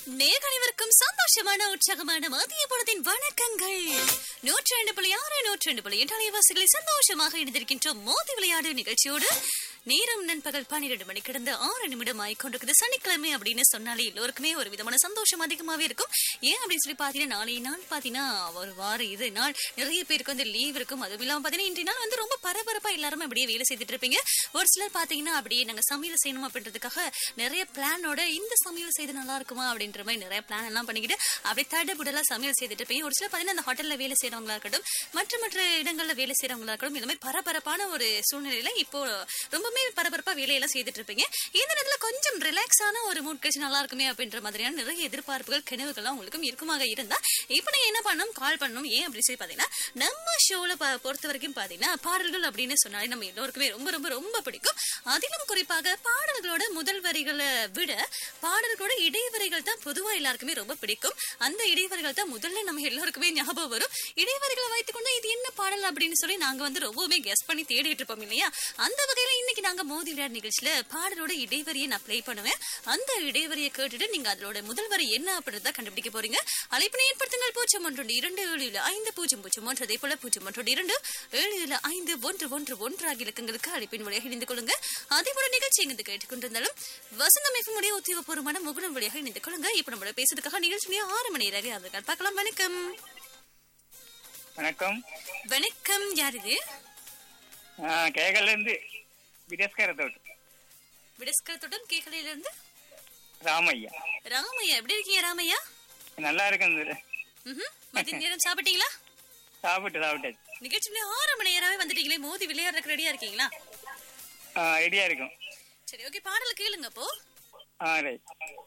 நேர்கணிவருக்கும் சந்தோஷமான உற்சாகமான மதிய பொழுதின் வணக்கங்கள் நூற்றி ரெண்டு புள்ளி ஆறு நூற்றி ரெண்டு புள்ளி எட்டு அலைவாசிகளை சந்தோஷமாக இணைந்திருக்கின்றோம் மோதி விளையாடு நிகழ்ச்சியோடு நேரம் நண்பகல் பன்னிரண்டு மணி கிடந்து ஆறு நிமிடம் ஆயிக்கொண்டிருக்குது சனிக்கிழமை அப்படின்னு சொன்னாலே எல்லோருக்குமே ஒரு விதமான சந்தோஷம் அதிகமாவே இருக்கும் ஏன் அப்படின்னு சொல்லி பாத்தீங்கன்னா நாளைய நாள் பாத்தீங்கன்னா ஒரு வார இது நாள் நிறைய பேருக்கு வந்து லீவ் இருக்கும் அதுவும் இல்லாம பாத்தீங்கன்னா இன்றைய நாள் வந்து ரொம்ப பரபரப்பா எல்லாருமே அப்படியே வேலை செய்துட்டு இருப்பீங்க ஒரு சிலர் பாத்தீங்கன்னா அப்படியே நாங்க சமையல் செய்யணும் அப்படின்றதுக்காக நிறைய பிளானோட இந்த சமையல் செய்து நல்லா இருக்குமா அப்படின்ற மாதிரி நிறைய பிளான் எல்லாம் பண்ணிக்கிட்டு அப்படியே தடபுடலா சமையல் செய்துட்டு இருப்பீங்க ஒரு சிலர் பாத்தீங்கன்னா அந்த ஹோட்டல்ல வேலை செய்யறவங்களா இருக்கட்டும் மற்ற மற்ற இடங்கள்ல வேலை செய்யறவங்களா இருக்கட்டும் இந்த மாதிரி பரபரப்பான ஒரு சூழ்நிலையில இப்போ ரொம்பவுமே பரபரப்பா வேலையெல்லாம் செய்துட்டு இருப்பீங்க இந்த நேரத்துல கொஞ்சம் ரிலாக்ஸான ஒரு மூட் கழிச்சு நல்லா இருக்குமே அப்படின்ற மாதிரியான நிறைய எதிர்பார்ப்புகள் கனவுகள்லாம் உங்களுக்கும் இருக்குமாக இருந்தா இப்போ நீங்க என்ன பண்ணணும் கால் பண்ணணும் ஏன் அப்படின்னு சொல்லி பாத்தீங்கன்னா நம்ம ஷோல பொறுத்த வரைக்கும் பாத்தீங்கன்னா பாடல்கள் அப்படின்னு சொன்னாலே நம்ம எல்லோருக்குமே ரொம்ப ரொம்ப ரொம்ப பிடிக்கும் அதிலும் குறிப்பாக பாடல்களோட முதல் வரிகளை விட பாடல்களோட இடைவரிகள் தான் பொதுவா எல்லாருக்குமே ரொம்ப பிடிக்கும் அந்த இடைவரிகள் தான் முதல்ல நம்ம எல்லாருக்குமே ஞாபகம் வரும் இடைவரிகளை வைத்துக்கொண்டு இது என்ன பாடல் அப்படின்னு சொல்லி நாங்க வந்து ரொம்பவுமே கெஸ் பண்ணி தேடிட்டு இருப்போம் இல்லையா அந்த வகையில இன்னைக்கு நாங்க மோதி விளையாடு நிகழ்ச்சியில பாடலோட இடைவரியை நான் ப்ளே பண்ணுவேன் அந்த இடைவரியை கேட்டுட்டு நீங்க அதோட முதல் வரி என்ன அப்படின்றத கண்டுபிடிக்க போறீங்க அழைப்பினை ஏற்படுத்துங்கள் பூஜ்ஜியம் ஒன்று இரண்டு ஏழு ஏழு ஐந்து பூஜ்ஜியம் பூஜ்ஜியம் ஒன்று அதே போல பூஜ்ஜியம் ஒன்று இரண்டு ஏழு ஏழு ஐந்து ஒன்று ஒன்று ஒன்று ஆகிய இலக்கங்களுக்கு அழைப்பின் வழியாக இணைந்து கொள்ளுங்க அதே போல நிகழ்ச்சி எங்கு கேட்டுக்கொண்டிருந்தாலும் வசந்தம் எஃப்எம்முடைய உத்தியோகபூர்வமான முகுலம் வழியாக இணைந்து கொள்ளுங்க இப்ப நம்மளோட பேசுறதுக்காக நிகழ்ச்சியிலேயே ஆறு மணி நேரம் அதற்காக பார்க்கலாம் வணக்கம் வணக்கம் வணக்கம் யார் இது கேகல்ல இருந்து விடஸ்கரத்தோடு விடஸ்கரத்துடன் கேக்கலையில இருந்து ராமையா ராமையா எப்படி இருக்கீங்க ராமையா நல்லா இருக்கும் ம்ஹும். மதிய நேரம் சாப்பிட்டீங்களா சாப்பிட்டு சாப்பிட்டாச்சு நிகழ்ச்சியில ஆறு மணி நேரமே வந்துட்டீங்களே மோதி விளையாடுறதுக்கு ரெடியா இருக்கீங்களா ரெடியா இருக்கும் சரி ஓகே பாடல் கேளுங்க அப்போ ஆ ரைட்